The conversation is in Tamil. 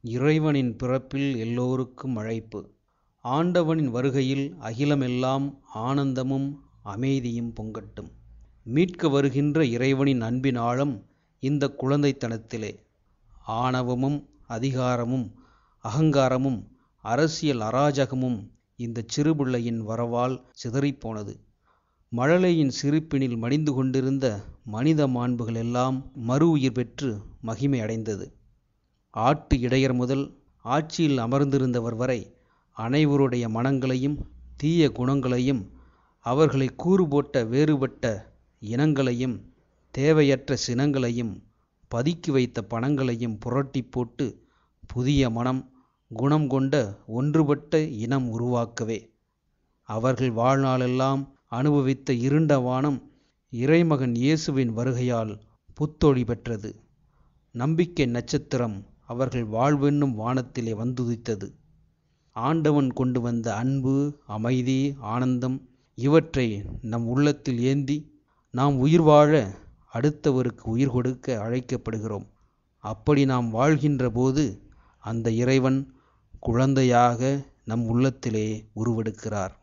இறைவனின் பிறப்பில் எல்லோருக்கும் அழைப்பு ஆண்டவனின் வருகையில் அகிலமெல்லாம் ஆனந்தமும் அமைதியும் பொங்கட்டும் மீட்க வருகின்ற இறைவனின் அன்பின் ஆழம் இந்த குழந்தைத்தனத்திலே ஆணவமும் அதிகாரமும் அகங்காரமும் அரசியல் அராஜகமும் இந்த சிறுபிள்ளையின் வரவால் சிதறிப்போனது மழலையின் சிரிப்பினில் மடிந்து கொண்டிருந்த மனித மாண்புகள் எல்லாம் மறு உயிர் பெற்று மகிமை அடைந்தது ஆட்டு இடையர் முதல் ஆட்சியில் அமர்ந்திருந்தவர் வரை அனைவருடைய மனங்களையும் தீய குணங்களையும் அவர்களை கூறு போட்ட வேறுபட்ட இனங்களையும் தேவையற்ற சினங்களையும் பதுக்கி வைத்த பணங்களையும் புரட்டி போட்டு புதிய மனம் குணம் கொண்ட ஒன்றுபட்ட இனம் உருவாக்கவே அவர்கள் வாழ்நாளெல்லாம் அனுபவித்த இருண்ட வானம் இறைமகன் இயேசுவின் வருகையால் புத்தொழி பெற்றது நம்பிக்கை நட்சத்திரம் அவர்கள் வாழ்வென்னும் வானத்திலே வந்துதித்தது ஆண்டவன் கொண்டு வந்த அன்பு அமைதி ஆனந்தம் இவற்றை நம் உள்ளத்தில் ஏந்தி நாம் உயிர் வாழ அடுத்தவருக்கு உயிர் கொடுக்க அழைக்கப்படுகிறோம் அப்படி நாம் வாழ்கின்ற போது அந்த இறைவன் குழந்தையாக நம் உள்ளத்திலே உருவெடுக்கிறார்